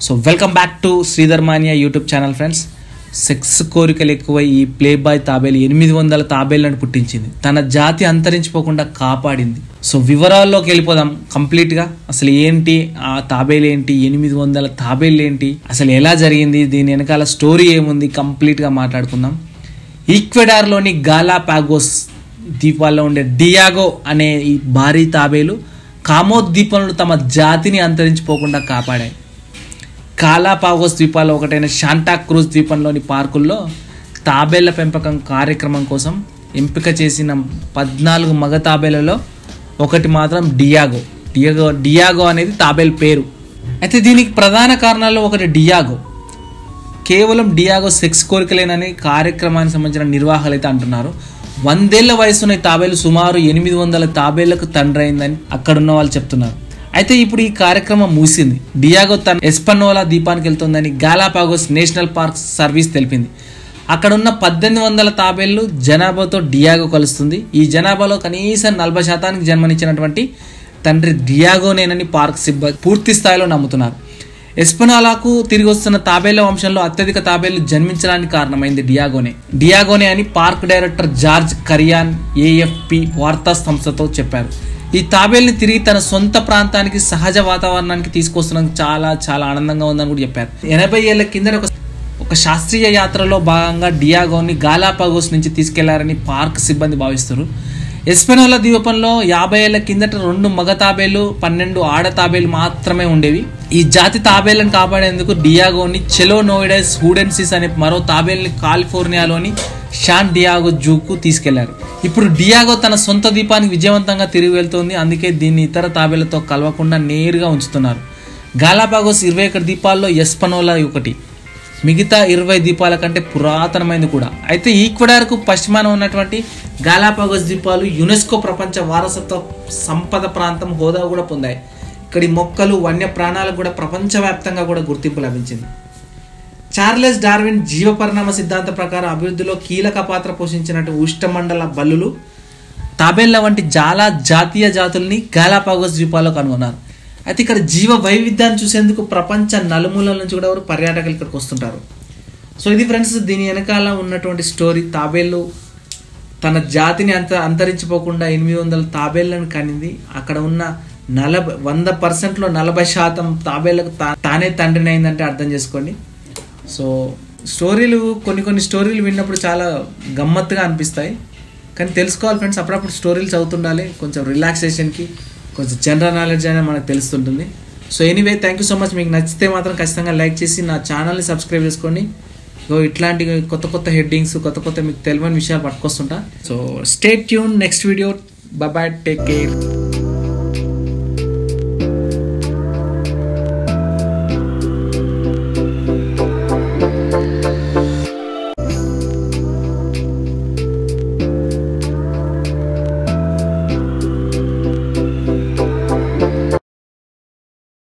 so welcome back to Sridhar mania YouTube channel friends sex కోరికలు ఎక్కువ ఈ ప్లే బాయ్ తాబేలు ఎనిమిది వందల తాబేళ్లను పుట్టించింది తన జాతి అంతరించిపోకుండా కాపాడింది సో వివరాల్లోకి వెళ్ళిపోదాం కంప్లీట్గా అసలు ఏంటి ఆ తాబేలు ఏంటి ఎనిమిది వందల తాబేలు ఏంటి అసలు ఎలా జరిగింది దీని వెనకాల స్టోరీ ఏముంది కంప్లీట్గా మాట్లాడుకుందాం ఈక్వెడార్లోని గాలాపాగోస్ ద్వీపాల్లో ఉండే డియాగో అనే ఈ భారీ తాబేలు కామో ద్వీపంలో తమ జాతిని అంతరించిపోకుండా కాపాడాయి కాలాపాగోస్ ద్వీపాల్లో ఒకటైన శాంటా క్రూజ్ ద్వీపంలోని పార్కుల్లో తాబేళ్ల పెంపకం కార్యక్రమం కోసం ఎంపిక చేసిన పద్నాలుగు మగ తాబేళ్లలో ఒకటి మాత్రం డియాగో డియాగో డియాగో అనేది తాబేల్ పేరు అయితే దీనికి ప్రధాన కారణాల్లో ఒకటి డియాగో కేవలం డియాగో సెక్స్ కోరికలేనని కార్యక్రమానికి సంబంధించిన నిర్వాహకులు అయితే అంటున్నారు వందేళ్ల వయసున్న ఈ తాబేలు సుమారు ఎనిమిది వందల తాబేళ్లకు తండ్రి అయిందని అక్కడున్న వాళ్ళు చెప్తున్నారు అయితే ఇప్పుడు ఈ కార్యక్రమం ముగిసింది డియాగో తన ఎస్పనోలా దీపానికి వెళ్తుందని గాలాపాగోస్ నేషనల్ పార్క్ సర్వీస్ తెలిపింది అక్కడ ఉన్న పద్దెనిమిది వందల తాబేళ్లు జనాభాతో డియాగో కలుస్తుంది ఈ జనాభాలో కనీసం నలభై శాతానికి జన్మనిచ్చినటువంటి తండ్రి డియాగోనేనని పార్క్ సిబ్బంది పూర్తి స్థాయిలో నమ్ముతున్నారు ఎస్పనాలాకు తిరిగి వస్తున్న తాబేళ్ల వంశంలో అత్యధిక తాబేళ్లు జన్మించడానికి కారణమైంది డియాగోనే డియాగోనే అని పార్క్ డైరెక్టర్ జార్జ్ కరియాన్ ఏఎఫ్పి వార్తా సంస్థతో చెప్పారు ఈ తాబేల్ని తిరిగి తన సొంత ప్రాంతానికి సహజ వాతావరణానికి తీసుకొస్తున్నందుకు చాలా చాలా ఆనందంగా ఉందని కూడా చెప్పారు ఎనభై ఏళ్ల కింద ఒక ఒక శాస్త్రీయ యాత్రలో భాగంగా డియాగోని గాలాపాగోస్ నుంచి తీసుకెళ్లారని పార్క్ సిబ్బంది భావిస్తారు ఎస్పెనోలా ద్వీపంలో యాభై ఏళ్ల కిందట రెండు మగ తాబేలు పన్నెండు ఆడ తాబేలు మాత్రమే ఉండేవి ఈ జాతి తాబేలను కాపాడేందుకు డియాగోని చెలోనోయిడస్ హూడెన్సిస్ అనే మరో తాబేల్ని కాలిఫోర్నియాలోని షాన్ డియాగో జూకు తీసుకెళ్లారు ఇప్పుడు డియాగో తన సొంత ద్వీపానికి విజయవంతంగా తిరిగి వెళ్తోంది అందుకే దీన్ని ఇతర తాబేలతో కలవకుండా నేరుగా ఉంచుతున్నారు గాలాపాగోస్ ఇరవై ఒకటి ద్వీపాల్లో ఎస్పనోలా ఒకటి మిగతా ఇరవై ద్వీపాల కంటే పురాతనమైనది కూడా అయితే ఈక్వడార్కు పశ్చిమాన ఉన్నటువంటి గాలాపాగోస్ ద్వీపాలు యునెస్కో ప్రపంచ వారసత్వ సంపద ప్రాంతం హోదా కూడా పొందాయి ఇక్కడి మొక్కలు వన్య ప్రాణాలకు కూడా ప్రపంచవ్యాప్తంగా కూడా గుర్తింపు లభించింది చార్లెస్ డార్విన్ జీవ పరిణామ సిద్ధాంత ప్రకారం అభివృద్ధిలో కీలక పాత్ర పోషించినట్టు ఉష్ణమండల బల్లులు తాబేళ్ల వంటి చాలా జాతీయ జాతుల్ని గాలాపాగోస్ ద్వీపాల్లో కనుగొన్నారు అయితే ఇక్కడ జీవ వైవిధ్యాన్ని చూసేందుకు ప్రపంచ నలుమూలల నుంచి కూడా ఎవరు పర్యాటకులు ఇక్కడికి వస్తుంటారు సో ఇది ఫ్రెండ్స్ దీని వెనకాల ఉన్నటువంటి స్టోరీ తాబేళ్ళు తన జాతిని అంత అంతరించిపోకుండా ఎనిమిది వందల తాబేళ్లను కనింది అక్కడ ఉన్న నలభై వంద పర్సెంట్లో నలభై శాతం తాబేళ్లకు తా- తానే తండ్రిని అయిందంటే అర్థం చేసుకోండి సో స్టోరీలు కొన్ని కొన్ని స్టోరీలు విన్నప్పుడు చాలా గమ్మత్తుగా అనిపిస్తాయి కానీ తెలుసుకోవాలి ఫ్రెండ్స్ అప్పుడప్పుడు స్టోరీలు చదువుతుండాలి కొంచెం రిలాక్సేషన్కి కొంచెం జనరల్ నాలెడ్జ్ అనేది మనకు తెలుస్తుంటుంది so anyway thank you so much మీకు నచ్చితే మాత్రం ఖచ్చితంగా లైక్ చేసి నా ఛానల్ని సబ్స్క్రైబ్ చేసుకోండి సో ఇట్లాంటి కొత్త కొత్త హెడ్డింగ్స్ కొత్త కొత్త మీకు తెలియని విషయాలు పట్టుకొస్తుంటా so stay tune next video bye take care